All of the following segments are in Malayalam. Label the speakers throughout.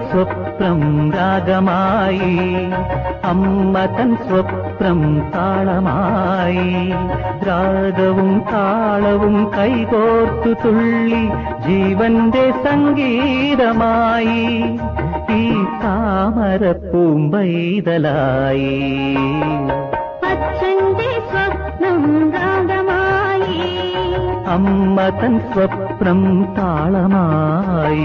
Speaker 1: സ്വപ്നം രാഗമായി അമ്മ തൻ സ്വപ്നം താളമായി രാഗവും താളവും കൈകോർത്തു തുള്ളി ജീവന്റെ സംഗീതമായി ഈ താമരപ്പൂമ്പൈതലായി
Speaker 2: അച്ഛന്റെ സ്വപ്നം രാഗമായി
Speaker 1: അമ്മ തൻ സ്വപ്നം താളമായി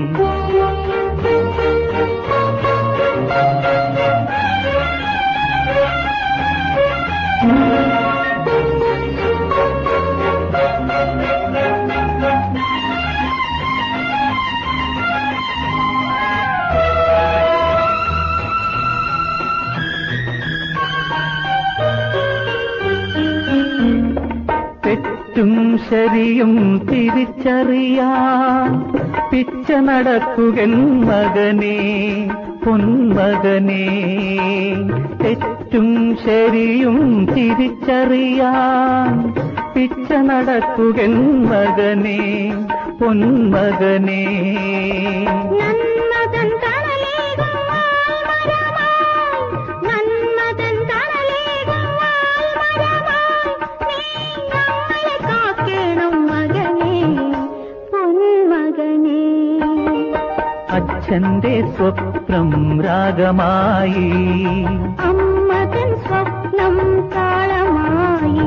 Speaker 1: തെറ്റും ശരിയും തിരിച്ചറിയാൻ പിച്ച നടക്കുകൻ മകനെ പൊന്മകനെ തെറ്റും ശരിയും തിരിച്ചറിയാൻ പിച്ച നടക്കുകൻ മകനെ പൊന്മകനെ
Speaker 2: നന്മതൻ തണലേകും വാൽമരമായി, നന്മതൻ തണലേകും വാൽമരമായി, നീ ഞങ്ങളെ കാക്കണം മകനേ, പൊന്മകനേ.
Speaker 1: അച്ഛന്റെ സ്വപ്നം രാഗമായി
Speaker 2: അമ്മതൻ സ്വപ്നം താളമായി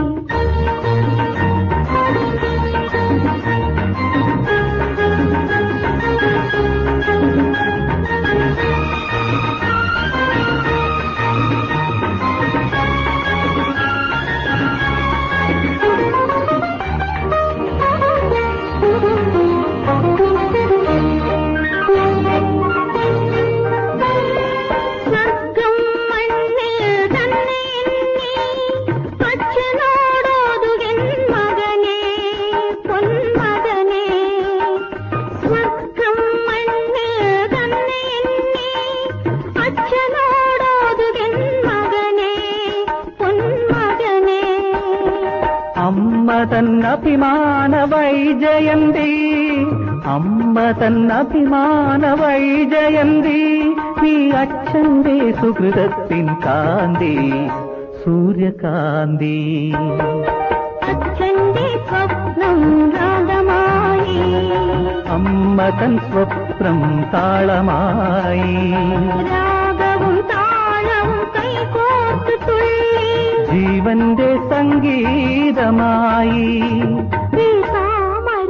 Speaker 2: സ്വർഗം മണ്ണിൽ തന്നെ എണ്ണി അച്ഛനോടോതുകൻ മകനേ പൊന്മകനേ സ്വർഗം മണ്ണിൽ തന്നെ എണ്ണി അച്ഛനോടോതുകൻ മകനേ പൊന്മകനേ
Speaker 1: അമ്മ തൻ അഭിമാന വൈജയന്തി അമ്മ തൻ അഭിമാന വൈജയന്തി നീ അച്ഛന്റെ സുഹൃതത്തിൻ കാന്തി സൂര്യകാന്തി
Speaker 2: അച്ഛന്റെ സ്വപ്നം രാഗമായി
Speaker 1: അമ്മ തൻ സ്വപ്നം താളമായി
Speaker 2: രാഗവും താളവും കൈകോർത്ത് തുള്ളി
Speaker 1: ജീവന്റെ സംഗീതമായി
Speaker 2: ഈ താമര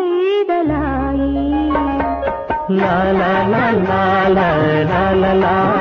Speaker 2: പൂമ്പൈതലായി
Speaker 1: ലാ ലാ ലാ ലാ ലാ ലാ ലാ